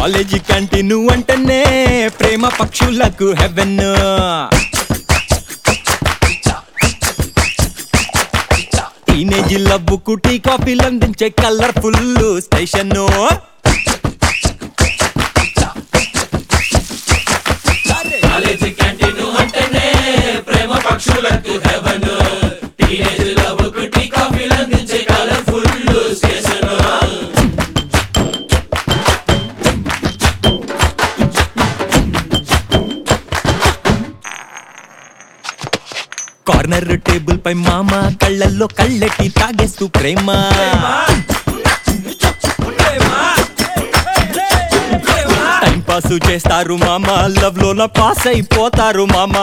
college canteen అంటేనే ప్రేమ పక్షులకు haven teenage లవ్వుకు tea కాఫీలు అందించే కలర్ఫుల్ స్టేషన్ కాలేజీ క్యాంటీన్ అంటేనే ప్రేమ పక్షులకు హెవెన్ టీనేజ్ లవ్ టీ కాఫీలు అందించే కలర్ఫుల్ స్టేషన్ కార్నర్ టేబుల్ పై మామ కళ్ళల్లో కళ్ళెట్టి తాగేస్తూ ప్రేమ టైం పాస్ చేస్తారు మామ లవ్ లోన పాస్ అయిపోతారు మామ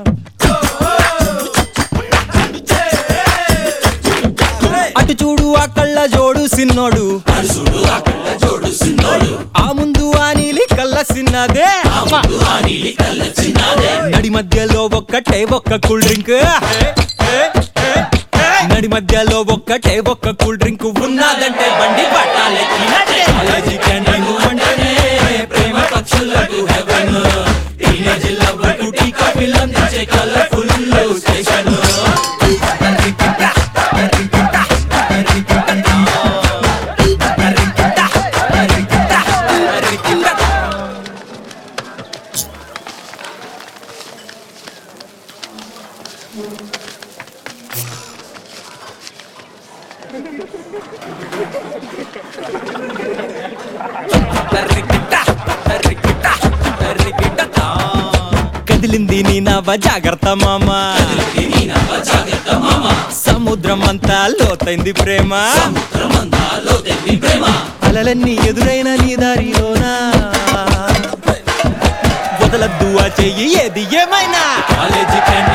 అటు చూడు ఆ కళ్ళ జోడు సిన్నోడు అరుసుడు ఆ కళ్ళ జోడు సిన్నోడు ఆ ముందు ఆ నీలి కళ్ళ సిన్నదే ఆ నీలి కళ్ళ చిన్నదే నడి మధ్యలో ఒక్కటే ఒక్క కూల్ డ్రింక్ నడి మధ్యలో ఒక్కటే ఒక్క కూల్ డ్రింక్ ఉన్నదంటే బండి పట్టాలెక్కినట్టే కాలేజీ క్యాంటీన్ అంటేనే ప్రేమ పక్షులకు హెవెన్ టీనేజ్ లవ్ టీ కాఫీలు అందించే కలర్ఫుల్ స్టేషన్ కదిలింది నీ నవ జాగ్రత్త మామ నీ నవ్వ జాగ్రత్త మామ సముద్రం అంతా లోతైంది ప్రేమ సముద్రమందాలో తెంది ప్రేమ అలలన్నీ ఎదురైన నీ దారిలోనా వదలద్దు ఆ చెయ్యి ఏది ఏమైనా కాలేజీ క్యాంటీన్